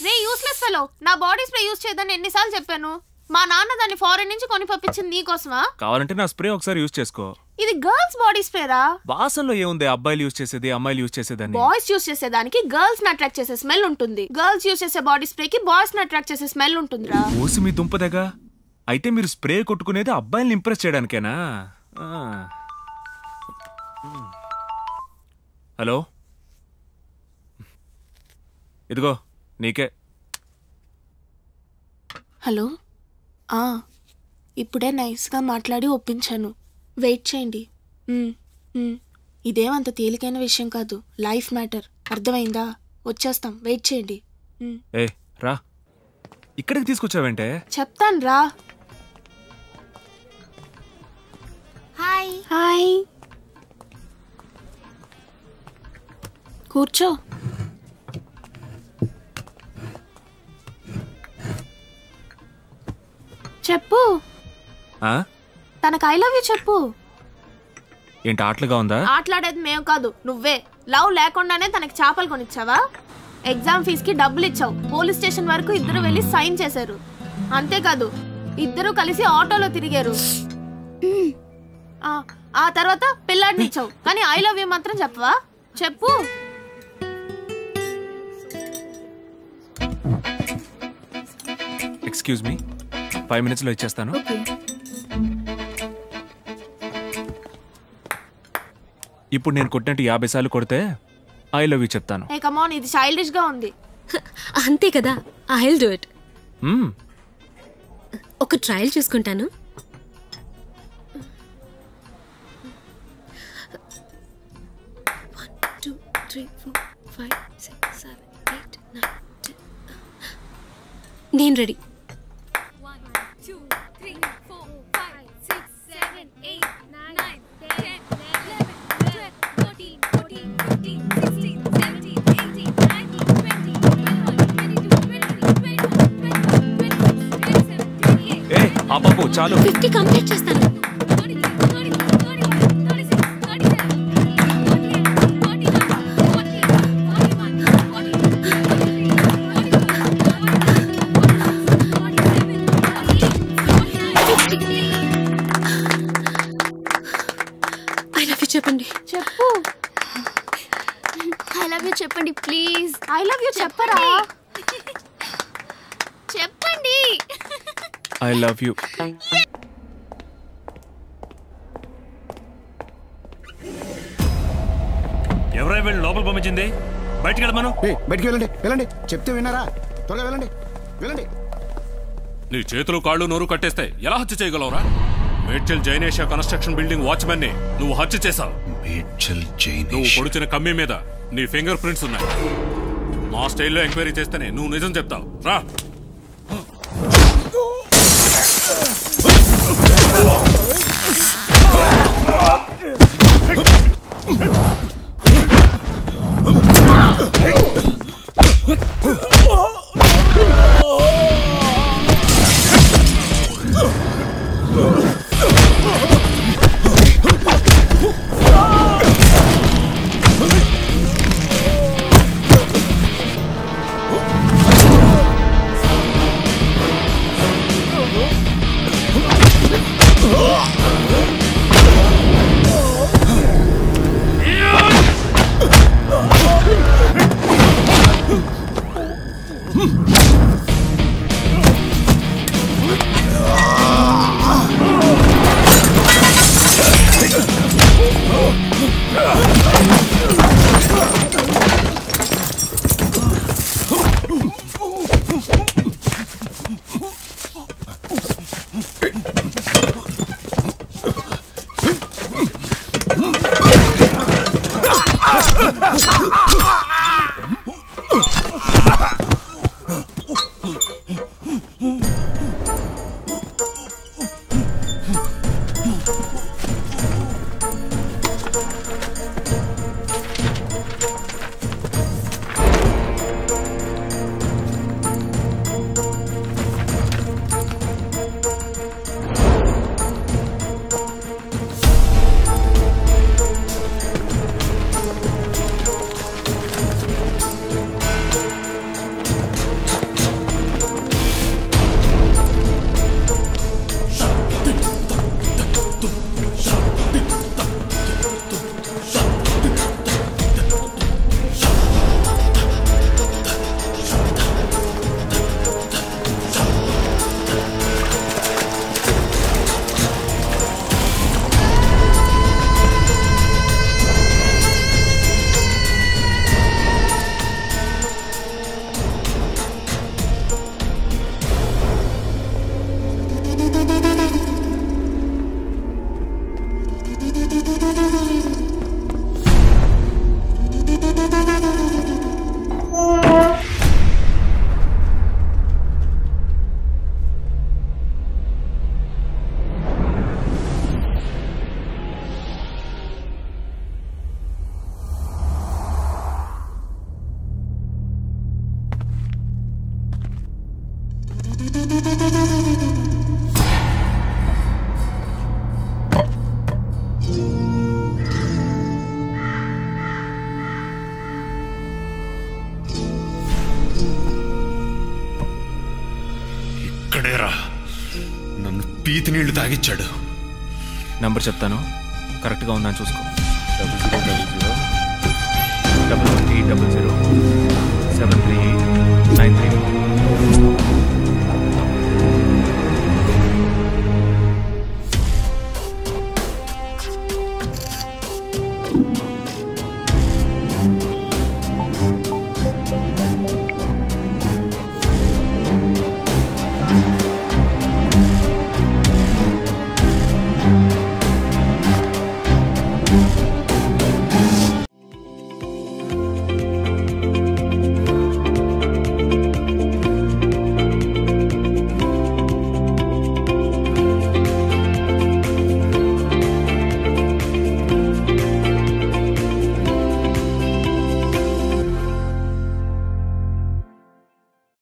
రే useless fellow నా body spray use చేయదని ఎన్నిసార్లు చెప్పాను మా నాన్న దాన్ని ఫారెన్ నుంచి కొని పంపించింది నీకోసమా కావాలంటే నా స్ప్రే ఒకసారి యూజ్ చేసుకో ఇది గర్ల్స్ బాడీ స్ప్రేరా వాసనలో ఏముంది అబ్బాయిలు యూజ్ చేసేది అమ్మాయిలు యూజ్ చేసేదని బాయ్స్ యూస్ చేసేదానికి గర్ల్స్ ని అట్రాక్ట్ చేసే స్మెల్ ఉంటుంది గర్ల్స్ యూస్ చేసే బాడీ స్ప్రే కి బాయ్స్ ని అట్రాక్ట్ చేసే స్మెల్ ఉంటుందిరా ఊసి మీ దుంపదగా అయితే మీరు స్ప్రే కొట్టుకునేది అబ్బాయిల్ని ఇంప్రెస్ చేయడానికేనా ఆ. హలో ఇదిగో నీకే హలో ఆ ఇప్పుడే నైస్గా మాట్లాడి ఒప్పించాను వెయిట్ చేయండి మ్, మ్. ఇదేమంత తేలికైన విషయం కాదు లైఫ్ మ్యాటర్ అర్థమైందా వచ్చేస్తాం వెయిట్ చేయండి మ్. ఏ రా ఇక్కడికి తీసుకొచ్చావంటే చెప్తాను రా హాయ్ హాయ్ కూర్చో చెప్పు ఆ? తనకు ఐ లవ్ యూ చెప్పు ఏంటి ఆటలుగా ఉందా ఆటలాడేది మేము కాదు నువ్వే లవ్ లేకుండానే తనకి చేపలు కొనిచ్చావా ఎగ్జామ్ ఫీజుకి డబ్బులు ఇచ్చావు పోలీస్ స్టేషన్ వరకు ఇద్దరు వెళ్ళి సైన్ చేశారు అంతేకాదు ఇద్దరు కలిసి ఆటోలో తిరిగారు ఆ, ఆ తర్వాత పిల్లాడిని ఇచ్చావు కానీ ఐ లవ్ యూ మాత్రం చెప్పవా చెప్పు ఎక్స్క్యూజ్ మీ ఫైవ్ మినిట్స్లో ఇచ్చేస్తాను ఇప్పుడు నేను కొట్టినట్టు యాభై సార్లు కొడితే ఐ లవ్ యూ చెప్తాను ఏ కమాన్ ఇది చైల్డిష్ గా ఉంది అంతే కదా ఐ విల్ డూ ఇట్ మ్మ్. ఒక ట్రయల్ చూసుకుంటాను two three four five six seven eight nine నేను రెడీ ఏ ఆ బాబు చాలు ఫిఫ్టీ కంప్లీట్ చేస్తాను ఐ లవ్ యూ చెప్పండి చెప్పు ఐ లవ్ యూ చెప్పండి ప్లీజ్ ఐ లవ్ యూ చెప్పరా చెప్పండి ఐ లవ్ యూ ఎవరై వెళ్ళి లోపల పంపించింది బయటికి వెళ్ళమను ఏయ్, బయటికి వెళ్ళండి వెళ్ళండి చెప్తే విన్నారా త్వరగా వెళ్ళండి వెళ్ళండి నీ చేతులు కాళ్ళు నోరు కట్టేస్తే ఎలా హత్య చేయగలవురా మేడ్చల్ జైనేషియా కన్స్ట్రక్షన్ బిల్డింగ్ వాచ్మెన్ ని నువ్వు హత్య చేశావు మేడ్చల్ నువ్వు పొడిచిన కమ్మి మీద నీ ఫింగర్ ప్రింట్స్ ఉన్నాయి మా స్టైల్లో ఎంక్వైరీ చేస్తేనే నువ్వు నిజం చెప్తావు రా కల్తీ నీళ్లు తాగిచ్చాడు నంబర్ చెప్తాను కరెక్ట్గా ఉందని చూసుకో double zero double zero double one eight double zero seven three eight nine three